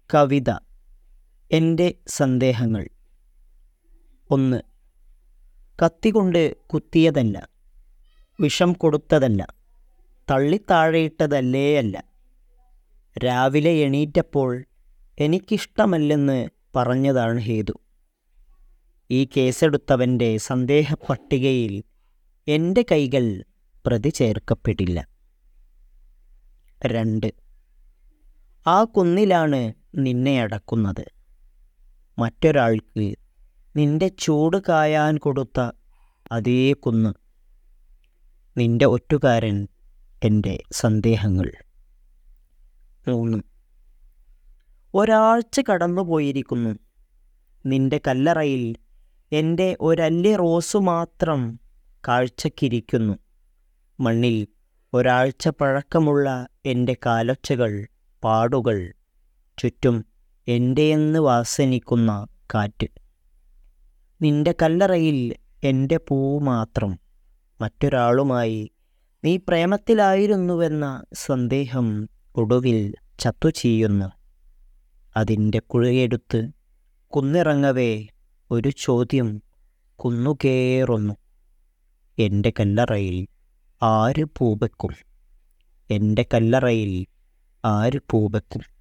കവിത എൻ്റെ സന്ദേഹങ്ങൾ ഒന്ന് കത്തികൊണ്ട് കുത്തിയതല്ല വിഷം കൊടുത്തതല്ല തള്ളിത്താഴയിട്ടതല്ലേയല്ല രാവിലെ എണീറ്റപ്പോൾ എനിക്കിഷ്ടമല്ലെന്ന് പറഞ്ഞതാണ് ഹേതു ഈ കേസെടുത്തവൻ്റെ സന്ദേഹ പട്ടികയിൽ എൻ്റെ കൈകൾ പ്രതി ചേർക്കപ്പെടില്ല രണ്ട് ആ കുന്നിലാണ് നിന്നെ അടക്കുന്നത് മറ്റൊരാൾക്ക് നിന്റെ ചൂട് കായാൻ കൊടുത്ത അതേ കുന്ന് നിന്റെ ഒറ്റുകാരൻ എൻ്റെ സന്ദേഹങ്ങൾ മൂന്ന് ഒരാഴ്ച കടന്നുപോയിരിക്കുന്നു നിന്റെ കല്ലറയിൽ എൻ്റെ ഒരല്ലി റോസ് മാത്രം കാഴ്ചക്കിരിക്കുന്നു മണ്ണിൽ ഒരാഴ്ച പഴക്കമുള്ള എൻ്റെ കാലൊച്ചകൾ പാടുകൾ ചുറ്റും എൻ്റെയെന്ന് വാസനിക്കുന്ന കാറ്റ് നിന്റെ കല്ലറയിൽ എൻ്റെ പൂ മാത്രം മറ്റൊരാളുമായി നീ പ്രേമത്തിലായിരുന്നുവെന്ന സന്ദേഹം ഒടുവിൽ ചത്തു ചെയ്യുന്നു അതിൻ്റെ കുഴയെടുത്ത് കുന്നിറങ്ങവേ ഒരു ചോദ്യം കുന്നുകേറുന്നു എൻ്റെ കല്ലറയിൽ ആര് പൂവെക്കും എൻ്റെ കല്ലറയിൽ ആര് പൂവെക്കും